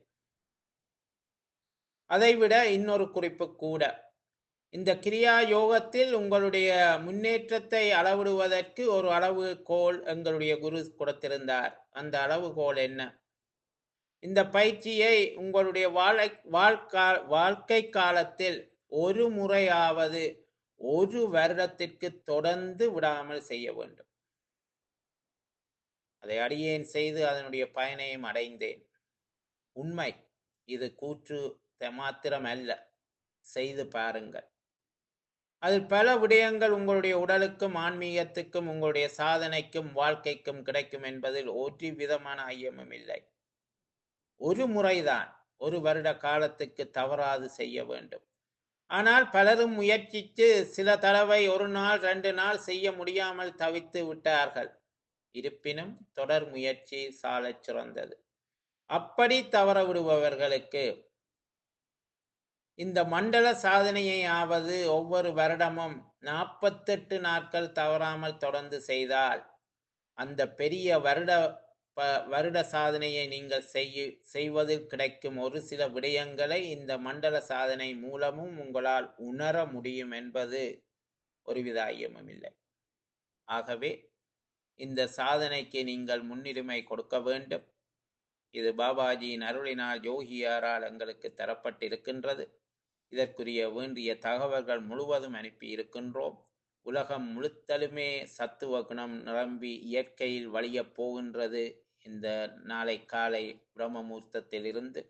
அதைவிட இன்னொரு குறிப்பு கூட இந்த கிரியா யோகத்தில் உங்களுடைய முன்னேற்றத்தை அளவிடுவதற்கு ஒரு அளவுகோல் எங்களுடைய குரு கொடுத்திருந்தார் அந்த அளவுகோல் என்ன இந்த பயிற்சியை உங்களுடைய வாழை வாழ்க்கா வாழ்க்கை காலத்தில் ஒரு முறையாவது ஒரு வருடத்திற்கு தொடர்ந்து விடாமல் செய்ய வேண்டும் அதை அடியேன் செய்து அதனுடைய பயனையும் அடைந்தேன் உண்மை இது கூற்று மாத்திரம் அல்ல செய்து பாருங்கள் அதில் பல விடயங்கள் உங்களுடைய உடலுக்கும் ஆன்மீகத்துக்கும் உங்களுடைய சாதனைக்கும் வாழ்க்கைக்கும் கிடைக்கும் என்பதில் ஒரு விதமான ஐயமும் இல்லை ஒரு முறைதான் ஒரு வருட காலத்துக்கு தவறாது செய்ய வேண்டும் ஆனால் பலரும் முயற்சித்து சில தடவை ஒரு நாள் ரெண்டு நாள் செய்ய முடியாமல் தவித்து விட்டார்கள் இருப்பினும் தொடர் முயற்சி சாலச் சிறந்தது அப்படி தவற விடுபவர்களுக்கு இந்த மண்டல சாதனையை ஆவது ஒவ்வொரு வருடமும் நாற்பத்தெட்டு நாட்கள் தவறாமல் தொடர்ந்து செய்தால் அந்த பெரிய வருட வருட சாதனையை நீங்கள் செய்ய செய்வதில் கிடைக்கும் ஒரு சில விடயங்களை இந்த மண்டல சாதனை மூலமும் உங்களால் உணர முடியும் என்பது ஒருவித ஐயமும் இல்லை ஆகவே இந்த சாதனைக்கு நீங்கள் முன்னுரிமை கொடுக்க வேண்டும் இது பாபாஜியின் அருளினால் யோகியாரால் எங்களுக்கு தரப்பட்டிருக்கின்றது இதற்குரிய வேண்டிய தகவல்கள் முழுவதும் அனுப்பி இருக்கின்றோம் உலகம் முழுத்தலுமே சத்துவ குணம் நிரம்பி இயற்கையில் வழியப் போகின்றது இந்த நாளை காலை பிரம்மமூர்த்தத்தில் இருந்து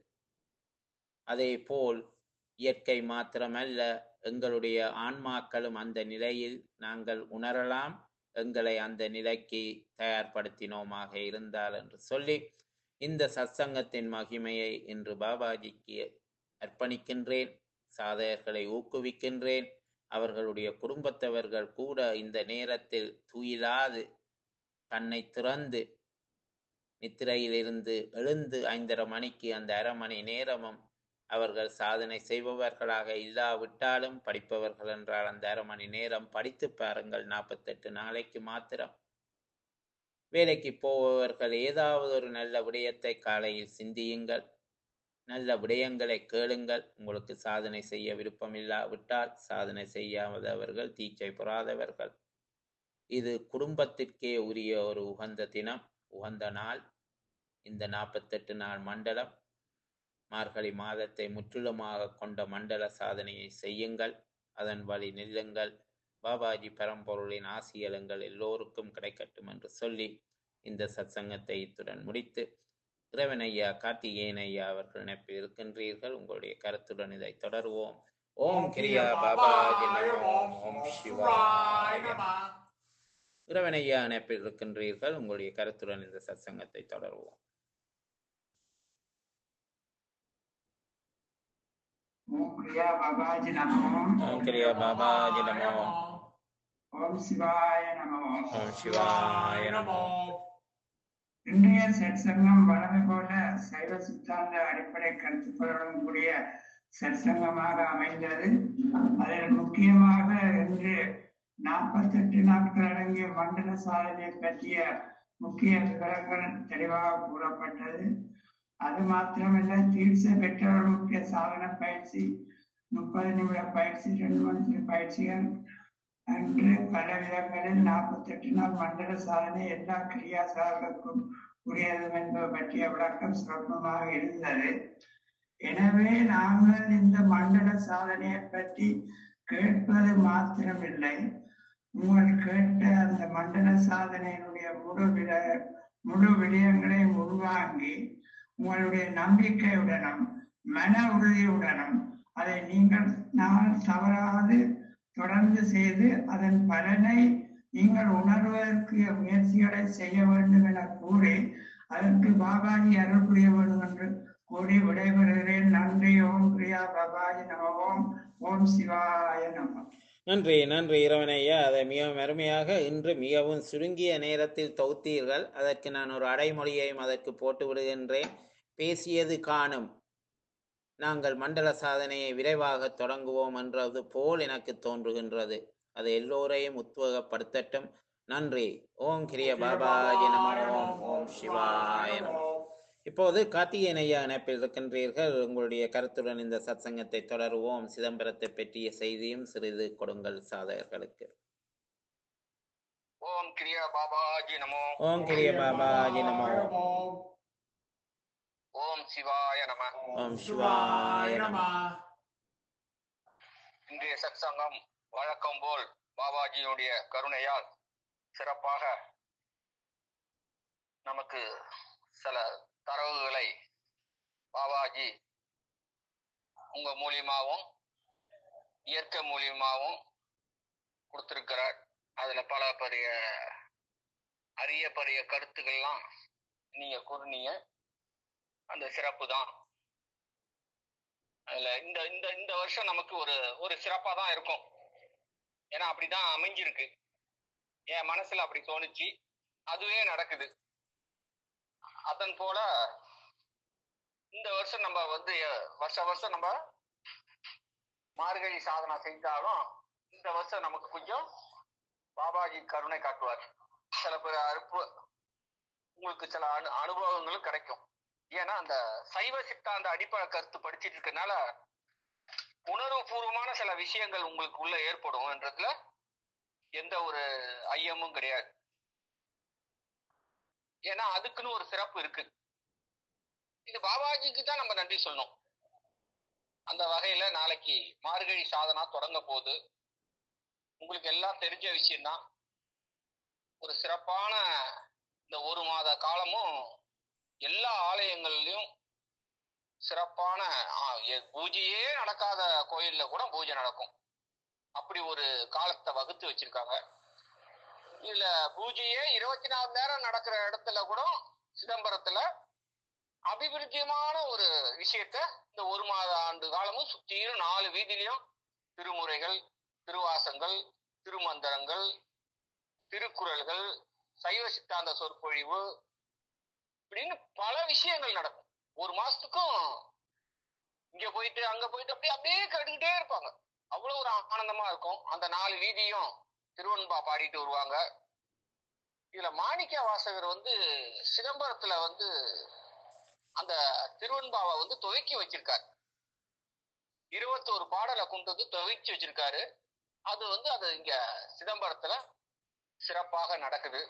அதே போல் இயற்கை மாத்திரமல்ல எங்களுடைய ஆன்மாக்களும் அந்த நிலையில் நாங்கள் உணரலாம் எங்களை அந்த நிலைக்கு தயார்படுத்தினோமாக இருந்தால் என்று சொல்லி இந்த சத்சங்கத்தின் மகிமையை இன்று பாபாஜிக்கு அர்ப்பணிக்கின்றேன் சாதகர்களை ஊக்குவிக்கின்றேன் அவர்களுடைய குடும்பத்தவர்கள் கூட இந்த நேரத்தில் துயிலாது தன்னை திறந்து நித்திரையிலிருந்து எழுந்து ஐந்தரை மணிக்கு அந்த அரை மணி நேரமும் அவர்கள் சாதனை செய்பவர்களாக இல்லாவிட்டாலும் படிப்பவர்கள் என்றால் அந்த அரை மணி நேரம் படித்து பாருங்கள் நாற்பத்தெட்டு நாளைக்கு மாத்திரம் வேலைக்கு போபவர்கள் ஏதாவது ஒரு நல்ல விடயத்தை காலையில் சிந்தியுங்கள் நல்ல விடயங்களை கேளுங்கள் உங்களுக்கு சாதனை செய்ய விருப்பம் இல்லாவிட்டால் சாதனை செய்யாதவர்கள் தீச்சை பெறாதவர்கள் இது குடும்பத்திற்கே உரிய ஒரு உகந்த தினம் உகந்த நாள் இந்த நாற்பத்தெட்டு நாள் மண்டலம் மார்கழி மாதத்தை முற்றிலுமாக கொண்ட மண்டல சாதனையை செய்யுங்கள் அதன் வழி நில்லுங்கள் பாபாஜி பரம்பொருளின் ஆசியலங்கள் எல்லோருக்கும் கிடைக்கட்டும் என்று சொல்லி இந்த சத்சங்கத்தை இத்துடன் முடித்து இறைவன் ஐயா கார்த்திகேயன் ஐயா அவர்கள் நினைப்பில் இருக்கின்றீர்கள் உங்களுடைய கருத்துடன் இதை தொடருவோம் ஓம் கிரியா பாபாஜி நமோ ஓம் சிவாய நமோ. இறைவனையா இணைப்பில் இருக்கின்றீர்கள் உங்களுடைய கருத்துடன் இந்த சத்சங்கத்தை தொடருவோம் ஓம் கிரியா பாபாஜி நமோ ஓம் கிரியா பாபாஜி நமோ ஓம் சிவாய நமோ ஓம் சிவாய நமோ இன்றைய சற்சங்கம் வழமை போல சைவ சித்தாந்த அடிப்படை கருத்துக்களுடன் கூடிய சற்சங்கமாக அமைந்தது அதில் முக்கியமாக இன்று நாற்பத்தெட்டு நாட்கள் அடங்கிய மண்டல சாதனை பற்றிய முக்கிய விவரங்கள் தெளிவாக கூறப்பட்டது அது மாத்திரமல்ல தீட்சை பெற்றவர் முக்கிய சாதன பயிற்சி முப்பது நிமிட பயிற்சி ரெண்டு மணி பயிற்சிகள் அன்று பல விதங்களில் நாற்பத்தெட்டு நாள் மண்டல சாதனை எல்லா கிரியாசாரர்களுக்கும் உரியது என்பது பற்றிய விளக்கம் சிறப்பமாக இருந்தது எனவே நாங்கள் இந்த மண்டல சாதனையை பற்றி கேட்பது மாத்திரமில்லை உங்கள் கேட்ட அந்த மண்டல சாதனையினுடைய முழு விட முழு விடயங்களை உள்வாங்கி உங்களுடைய நம்பிக்கையுடனும் மன உறுதியுடனும் அதை நீங்கள் நாள் தவறாது தொடர்ந்து செய்து அதன் பலனை நீங்கள் உணர்வதற்கு முயற்சிகளை செய்ய வேண்டும் என கூறி அதற்கு பாபாஜி அருள் புரிய வேண்டும் என்று கூறி விடைபெறுகிறேன் நன்றி ஓம் பிரியா பாபாஜி நம ஓம் ஓம் சிவாய நம நன்றி நன்றி இறைவனையா அதை மிகவும் அருமையாக இன்று மிகவும் சுருங்கிய நேரத்தில் தொகுத்தீர்கள் அதற்கு நான் ஒரு அடைமொழியையும் அதற்கு போட்டு விடுகின்றேன் பேசியது காணும் நாங்கள் மண்டல சாதனையை விரைவாக தொடங்குவோம் என்றது போல் எனக்கு தோன்றுகின்றது அது எல்லோரையும் உத்வேகப்படுத்தட்டும் நன்றி ஓம் கிரிய பாபாஜி நம ஓம் ஓம் சிவாய நம இப்போது கார்த்திகேயன் ஐயா இணைப்பில் இருக்கின்றீர்கள் உங்களுடைய கருத்துடன் இந்த சத்சங்கத்தை தொடருவோம் சிதம்பரத்தை பற்றிய செய்தியும் சிறிது கொடுங்கள் சாதகர்களுக்கு ஓம் கிரியா பாபாஜி நமோ ஓம் கிரிய பாபாஜி நமோ ஓம் சிவாய நம ஓம் சிவாய நம இன்றைய சத்சங்கம் வழக்கம் போல் பாபாஜியினுடைய கருணையால் சிறப்பாக நமக்கு சில தரவுகளை பாபாஜி உங்க மூலியமாவும் இயற்கை மூலியமாவும் கொடுத்திருக்கிறார் அதுல பல பெரிய அரிய பெரிய கருத்துக்கள்லாம் நீங்க கூறுனீங்க அந்த சிறப்பு தான் அதுல இந்த இந்த இந்த வருஷம் நமக்கு ஒரு ஒரு சிறப்பா தான் இருக்கும் ஏன்னா அப்படிதான் அமைஞ்சிருக்கு என் மனசுல அப்படி தோணுச்சு அதுவே நடக்குது அதன் போல இந்த வருஷம் நம்ம வந்து வருஷ வருஷம் நம்ம மார்கழி சாதனை செய்தாலும் இந்த வருஷம் நமக்கு கொஞ்சம் பாபாஜி கருணை காட்டுவார் சில பேர் அறுப்பு உங்களுக்கு சில அனு அனுபவங்களும் கிடைக்கும் ஏன்னா அந்த சைவ சித்தாந்த அடிப்படை கருத்து படிச்சிட்டு இருக்கனால உணர்வு பூர்வமான சில விஷயங்கள் உங்களுக்கு உள்ள ஏற்படும்ன்றதுல எந்த ஒரு ஐயமும் கிடையாது ஏன்னா அதுக்குன்னு ஒரு சிறப்பு இருக்கு இது பாபாஜிக்கு தான் நம்ம நன்றி சொல்லணும் அந்த வகையில நாளைக்கு மார்கழி சாதனா தொடங்க போகுது உங்களுக்கு எல்லாம் தெரிஞ்ச விஷயம்தான் ஒரு சிறப்பான இந்த ஒரு மாத காலமும் எல்லா ஆலயங்கள்லயும் சிறப்பான ஆ, எ- பூஜையே நடக்காத கோயில்ல கூட பூஜை நடக்கும் அப்படி ஒரு காலத்தை வகுத்து வச்சிருக்காங்க இதுல பூஜையே இருபத்தி நாலு நேரம் நடக்கிற இடத்துல கூட சிதம்பரத்துல அபிவிருத்தியமான ஒரு விஷயத்த இந்த ஒரு மாத ஆண்டு காலமும் சுத்தியும் நாலு வீதியிலையும் திருமுறைகள் திருவாசங்கள் திருமந்திரங்கள் திருக்குறள்கள் சைவ சித்தாந்த சொற்பொழிவு இப்படின்னு பல விஷயங்கள் நடக்கும் ஒரு மாசத்துக்கும் இங்க போயிட்டு அங்க போயிட்டு அப்படியே அப்படியே கேட்டுக்கிட்டே இருப்பாங்க அவ்வளவு ஒரு ஆனந்தமா இருக்கும் அந்த நாலு வீதியும் திருவன்பா பாடிட்டு வருவாங்க இதுல மாணிக்க வாசகர் வந்து சிதம்பரத்துல வந்து அந்த திருவன்பாவை வந்து துவக்கி வச்சிருக்காரு இருபத்தோரு பாடலை கொண்டு வந்து துவக்கி வச்சிருக்காரு அது வந்து அது இங்க சிதம்பரத்துல சிறப்பாக நடக்குது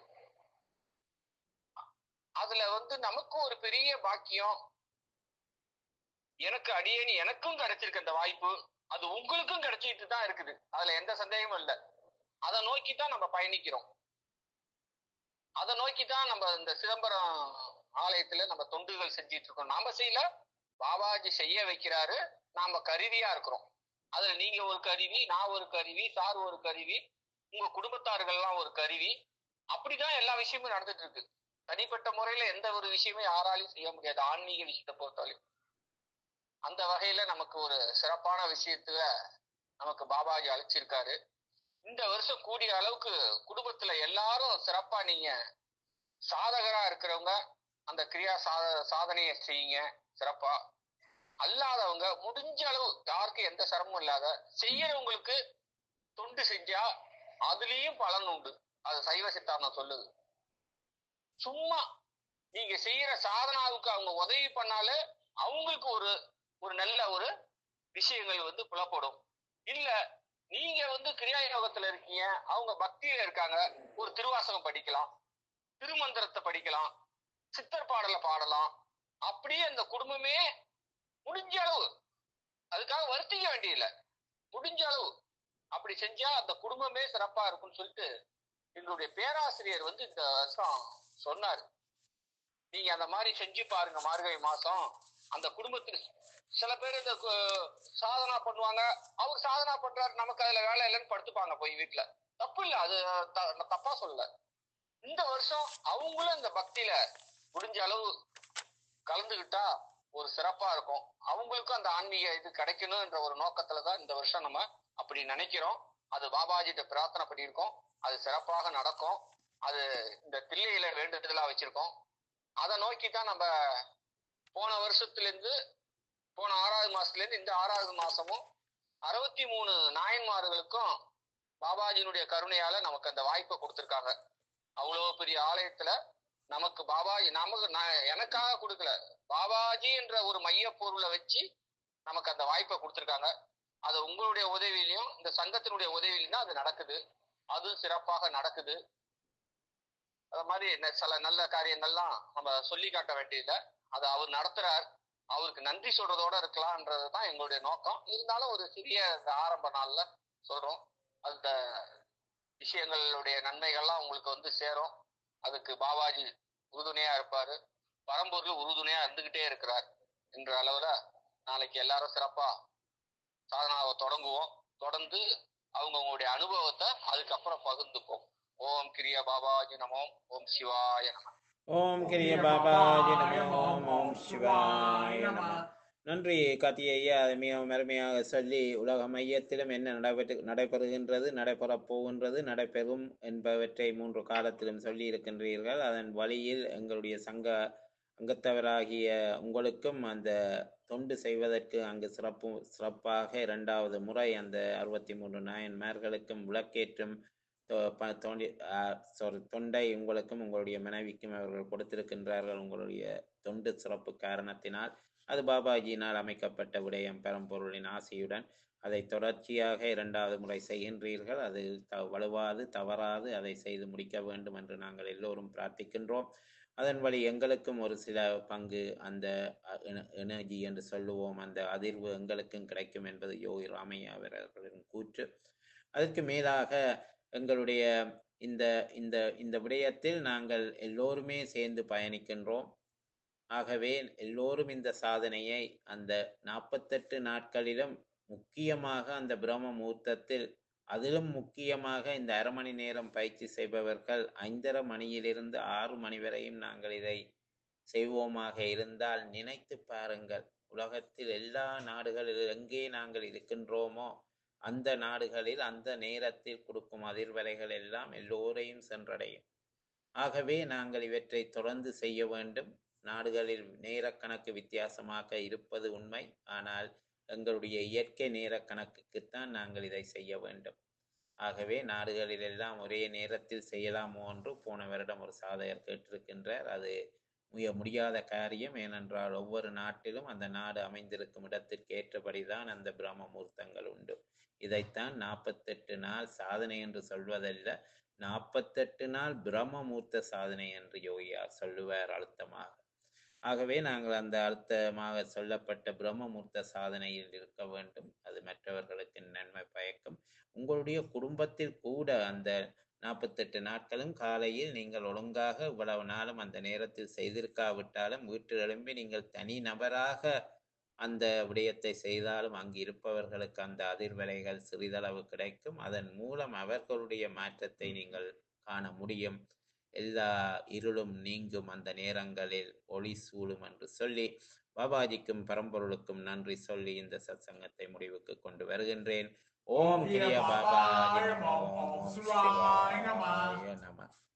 அதுல வந்து நமக்கு ஒரு பெரிய பாக்கியம் எனக்கு அடியேனி எனக்கும் கிடைச்சிருக்கு அந்த வாய்ப்பு அது உங்களுக்கும் கிடைச்சிட்டு தான் இருக்குது அதுல எந்த சந்தேகமும் இல்லை அதை நோக்கி தான் நம்ம பயணிக்கிறோம் அதை நோக்கி தான் நம்ம இந்த சிதம்பரம் ஆலயத்துல நம்ம தொண்டுகள் செஞ்சிட்டு இருக்கோம் நாம செய்யல பாபாஜி செய்ய வைக்கிறாரு நாம கருவியா இருக்கிறோம் அதுல நீங்க ஒரு கருவி நான் ஒரு கருவி சார் ஒரு கருவி உங்க குடும்பத்தார்கள்லாம் ஒரு கருவி அப்படிதான் எல்லா விஷயமும் நடந்துட்டு இருக்கு தனிப்பட்ட முறையில எந்த ஒரு விஷயமும் யாராலையும் செய்ய முடியாது ஆன்மீக விஷயத்தை பொறுத்தவரையும் அந்த வகையில நமக்கு ஒரு சிறப்பான விஷயத்துல நமக்கு பாபாஜி அழைச்சிருக்காரு இந்த வருஷம் கூடிய அளவுக்கு குடும்பத்துல எல்லாரும் சிறப்பா நீங்க சாதகரா இருக்கிறவங்க அந்த கிரியா சாத சாதனையை செய்யுங்க சிறப்பா அல்லாதவங்க முடிஞ்ச அளவு யாருக்கும் எந்த சிரமமும் இல்லாத செய்யறவங்களுக்கு தொண்டு செஞ்சா அதுலயும் பலன் உண்டு அது சைவ சித்தாந்தம் சொல்லுது சும்மா நீங்க செய்யற சாதனாவுக்கு அவங்க உதவி பண்ணாலே அவங்களுக்கு ஒரு ஒரு நல்ல ஒரு விஷயங்கள் வந்து புலப்படும் இல்ல நீங்க வந்து கிரியா யோகத்துல இருக்கீங்க அவங்க பக்தியில இருக்காங்க ஒரு திருவாசகம் படிக்கலாம் திருமந்திரத்தை படிக்கலாம் சித்தர் பாடலை பாடலாம் அப்படியே அந்த குடும்பமே முடிஞ்ச அளவு அதுக்காக வருத்திக்க வேண்டியதில்லை முடிஞ்ச அளவு அப்படி செஞ்சா அந்த குடும்பமே சிறப்பா இருக்கும்னு சொல்லிட்டு எங்களுடைய பேராசிரியர் வந்து இந்த வருஷம் சொன்னார் நீங்க அந்த மாதிரி செஞ்சு பாருங்க மார்கழி மாசம் அந்த குடும்பத்துக்கு சில பேர் இந்த கு- சாதனா பண்ணுவாங்க அவர் சாதனா பண்றாரு நமக்கு அதுல வேலை இல்லைன்னு படுத்துப்பாங்க போய் வீட்டுல தப்பு இல்ல அது த- நான் தப்பா சொல்லல இந்த வருஷம் அவங்களும் இந்த பக்தியில முடிஞ்ச அளவு கலந்துகிட்டா ஒரு சிறப்பா இருக்கும் அவங்களுக்கும் அந்த ஆன்மீக இது கிடைக்கணும்ன்ற ஒரு நோக்கத்துல தான் இந்த வருஷம் நம்ம அப்படி நினைக்கிறோம் அது பாபாஜிட்ட பிரார்த்தனை பண்ணியிருக்கோம் அது சிறப்பாக நடக்கும் அது இந்த தில்லையில வேண்டுதலா வச்சிருக்கோம் அதை நோக்கி தான் நம்ம போன வருஷத்துல இருந்து போன ஆறாவது மாசத்துல இருந்து இந்த ஆறாவது மாசமும் அறுபத்தி மூணு நாயன்மார்களுக்கும் பாபாஜியினுடைய கருணையால நமக்கு அந்த வாய்ப்பை கொடுத்திருக்காங்க அவ்வளவு பெரிய ஆலயத்துல நமக்கு பாபாஜி நமக்கு நான் எனக்காக கொடுக்கல பாபாஜி என்ற ஒரு மைய பொருளை வச்சு நமக்கு அந்த வாய்ப்பை கொடுத்திருக்காங்க அது உங்களுடைய உதவியிலையும் இந்த சங்கத்தினுடைய உதவியிலும் தான் அது நடக்குது அதுவும் சிறப்பாக நடக்குது அது மாதிரி நெ- சில நல்ல காரியங்கள்லாம் நம்ம சொல்லி காட்ட வேண்டியதில்லை அதை அவர் நடத்துறார் அவருக்கு நன்றி சொல்றதோட இருக்கலாம்ன்றது தான் எங்களுடைய நோக்கம் இருந்தாலும் ஒரு சிறிய இந்த ஆரம்ப நாள்ல சொல்றோம் அந்த விஷயங்களுடைய நன்மைகள்லாம் உங்களுக்கு வந்து சேரும் அதுக்கு பாபாஜி உறுதுணையா இருப்பாரு பரம்பூர்ல உறுதுணையா இருந்துகிட்டே இருக்கிறார் என்ற அளவுல நாளைக்கு எல்லாரும் சிறப்பா சாதனாவை தொடங்குவோம் தொடர்ந்து அவங்கவுங்களுடைய அனுபவத்தை அதுக்கப்புறம் பகிர்ந்துப்போம் ஓம் கிரிய பாபாஜி நமோம் ஓம் சிவாய நம ஓம் கிரிய பாபாஜி நமோ ஓம் ஓம் சிவாய நம நன்றி கார்த்தி ஐயா அதை மிகவும் அருமையாக சொல்லி உலக மையத்திலும் என்ன நடைபெற்று நடைபெறுகின்றது நடைபெறப் போகின்றது நடைபெறும் என்பவற்றை மூன்று காலத்திலும் சொல்லி இருக்கின்றீர்கள் அதன் வழியில் எங்களுடைய சங்க அங்கத்தவராகிய உங்களுக்கும் அந்த தொண்டு செய்வதற்கு அங்கு சிறப்பு சிறப்பாக இரண்டாவது முறை அந்த அறுபத்தி மூன்று நாயன்மார்களுக்கும் விளக்கேற்றும் தொ- ப- தோண்டி சாரி தொண்டை உங்களுக்கும் உங்களுடைய மனைவிக்கும் அவர்கள் கொடுத்திருக்கின்றார்கள் உங்களுடைய தொண்டு சிறப்பு காரணத்தினால் அது பாபாஜியினால் அமைக்கப்பட்ட விடயம் பெரம்பொருளின் ஆசையுடன் அதை தொடர்ச்சியாக இரண்டாவது முறை செய்கின்றீர்கள் அது த வலுவாது தவறாது அதை செய்து முடிக்க வேண்டும் என்று நாங்கள் எல்லோரும் பிரார்த்திக்கின்றோம் அதன் வழி எங்களுக்கும் ஒரு சில பங்கு அந்த எனர்ஜி என்று சொல்லுவோம் அந்த அதிர்வு எங்களுக்கும் கிடைக்கும் என்பது யோகி ராமையா அவர்களின் கூற்று அதற்கு மேலாக எங்களுடைய இந்த இந்த இந்த விடயத்தில் நாங்கள் எல்லோருமே சேர்ந்து பயணிக்கின்றோம் ஆகவே எல்லோரும் இந்த சாதனையை அந்த நாற்பத்தெட்டு நாட்களிலும் முக்கியமாக அந்த பிரம்ம முகூர்த்தத்தில் அதிலும் முக்கியமாக இந்த அரை மணி நேரம் பயிற்சி செய்பவர்கள் ஐந்தரை மணியிலிருந்து ஆறு மணி வரையும் நாங்கள் இதை செய்வோமாக இருந்தால் நினைத்து பாருங்கள் உலகத்தில் எல்லா நாடுகளில் எங்கே நாங்கள் இருக்கின்றோமோ அந்த நாடுகளில் அந்த நேரத்தில் கொடுக்கும் அதிர்வலைகள் எல்லாம் எல்லோரையும் சென்றடையும் ஆகவே நாங்கள் இவற்றை தொடர்ந்து செய்ய வேண்டும் நாடுகளில் நேரக்கணக்கு வித்தியாசமாக இருப்பது உண்மை ஆனால் எங்களுடைய இயற்கை நேர கணக்குக்குத்தான் நாங்கள் இதை செய்ய வேண்டும் ஆகவே நாடுகளில் எல்லாம் ஒரே நேரத்தில் செய்யலாமோ என்று போன வருடம் ஒரு சாதகர் கேட்டிருக்கின்றார் அது முய முடியாத காரியம் ஏனென்றால் ஒவ்வொரு நாட்டிலும் அந்த நாடு அமைந்திருக்கும் இடத்திற்கு ஏற்றபடிதான் அந்த பிரம்ம முகூர்த்தங்கள் உண்டு இதைத்தான் நாற்பத்தெட்டு நாள் சாதனை என்று சொல்வதல்ல நாற்பத்தெட்டு நாள் பிரம்ம முகூர்த்த சாதனை என்று யோகியார் சொல்லுவார் அழுத்தமாக ஆகவே நாங்கள் அந்த அழுத்தமாக சொல்லப்பட்ட பிரம்ம முகூர்த்த சாதனையில் இருக்க வேண்டும் அது மற்றவர்களுக்கு நன்மை பயக்கும் உங்களுடைய குடும்பத்தில் கூட அந்த நாற்பத்தெட்டு நாட்களும் காலையில் நீங்கள் ஒழுங்காக இவ்வளவு நாளும் அந்த நேரத்தில் செய்திருக்காவிட்டாலும் வீட்டில் எழும்பி நீங்கள் தனி நபராக அந்த விடயத்தை செய்தாலும் அங்கு இருப்பவர்களுக்கு அந்த அதிர்வலைகள் சிறிதளவு கிடைக்கும் அதன் மூலம் அவர்களுடைய மாற்றத்தை நீங்கள் காண முடியும் எல்லா இருளும் நீங்கும் அந்த நேரங்களில் ஒளி சூழும் என்று சொல்லி பாபாஜிக்கும் பரம்பொருளுக்கும் நன்றி சொல்லி இந்த சத்சங்கத்தை முடிவுக்கு கொண்டு வருகின்றேன் ஓம் கிரிய பாபாஜி நமோ, ஓம் சிவாய நம